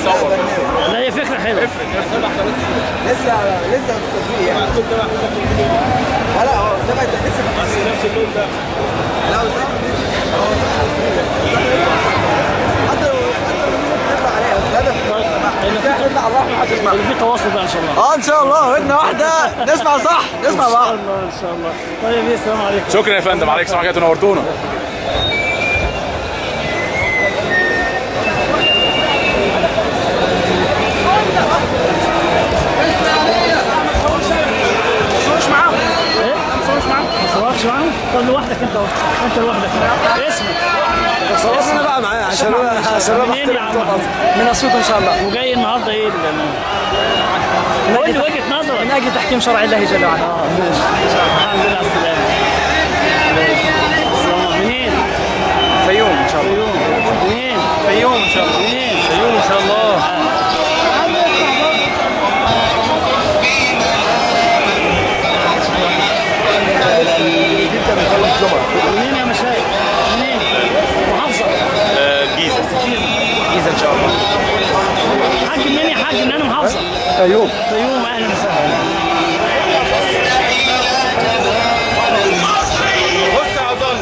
اصور لا هي فكره حلوه لسه لسه في التسويق يعني كنت لا لا هو ده بقى لسه في التسويق نفس اللون ده لا هو صح حتى لو حتى لو نطلع عليها بس الهدف هيبقى في نطلع على الرحمه محدش يسمع هيبقى في تواصل بقى ان شاء الله اه ان شاء الله ودنا واحده نسمع صح نسمع ان بعض شاء الله ان شاء الله طيب إيه، السلام عليكم شكرا يا فندم عليك السلام عليكم نورتونا تصورش معاهم ايه ما تصورش معاهم ما تصورش معاهم طب لوحدك انت اهو انت لوحدك اسمك بس انا بقى معايا عشان عشان انا منين يا عم؟ من اسيوط ان شاء الله وجاي النهارده ايه ال- قول لي وجهه نظرك من اجل تحكيم شرع الله جل وعلا اه ماشي الحمد لله على السلامه السلام منين فيوم ان شاء الله فيوم منين فيوم ان شاء الله منين فيوم ان شاء الله منين يا مشايخ منين محافظه الجيزه جيزه ان شاء الله حاج منين يا حاج من انا محافظه فيوم فيوم اهلا وسهلا بص يا عضل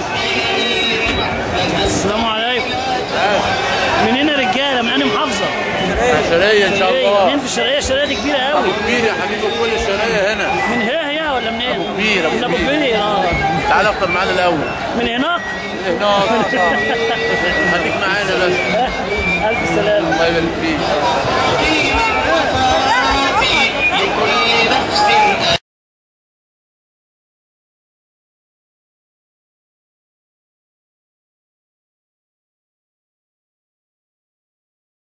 السلام عليكم منين يا رجاله من انا محافظه الشرقية إن شاء ايه الله منين في الشرقيه الشرقيه دي كبيره قوي كبير يا حبيبي كل الشرقية هنا من هنا هي ولا منين كبير، أبو من ابو كبير. كبير اه تعال افطر معانا الأول من هناك هناك خليك معانا بس الف سلامه الله يبارك فيك